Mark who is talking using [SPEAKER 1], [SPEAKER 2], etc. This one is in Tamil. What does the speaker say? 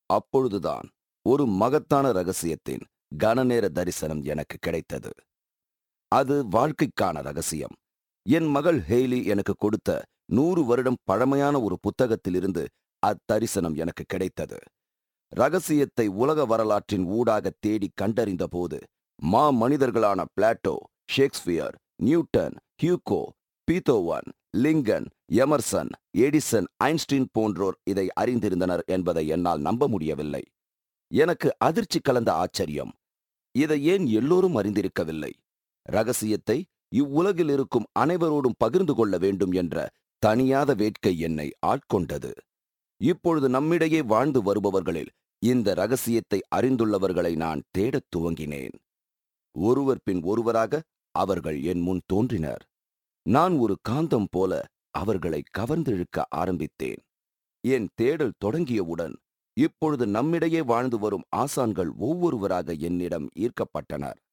[SPEAKER 1] அப்பொழுதுதான் ஒரு மகத்தான ரகசியத்தின் கனநேர தரிசனம் எனக்கு கிடைத்தது அது வாழ்க்கைக்கான ரகசியம் என் மகள் ஹெய்லி எனக்கு கொடுத்த நூறு வருடம் பழமையான ஒரு புத்தகத்திலிருந்து அத்தரிசனம் எனக்கு கிடைத்தது ரகசியத்தை உலக வரலாற்றின் ஊடாக தேடி கண்டறிந்த போது மா மனிதர்களான Plato Shakespeare Newton Hugo Beethoven Lincoln Emerson Edison Einstein போன்றோர் இதை அறிந்திருந்தனர் என்பதை என்னால் நம்ப முடியவில்லை எனக்கு அதிர்ச்சி கலந்த ஆச்சரியம் இதை ஏன் எல்லோரும் அறிந்திருக்கவில்லை ரகசியத்தை இவ்வுலகில் இருக்கும் அனைவரோடும் பகிர்ந்து கொள்ள வேண்டும் என்ற தனியாத வேட்கை என்னை ஆட்கொண்டது இப்பொழுது நம்மிடையே வாழ்ந்து வருபவர்களில் இந்த ரகசியத்தை அறிந்துள்ளவர்களை நான் தேடத் துவங்கினேன் ஒருவர் பின் ஒருவராக அவர்கள் என் முன் தோன்றினர் நான் ஒரு காந்தம் போல அவர்களை கவர்ந்திழுக்க ஆரம்பித்தேன் என் தேடல் தொடங்கியவுடன் இப்பொழுது நம்மிடையே வாழ்ந்து வரும் ஆசான்கள் ஒவ்வொருவராக என்னிடம் ஈர்க்கப்பட்டனர்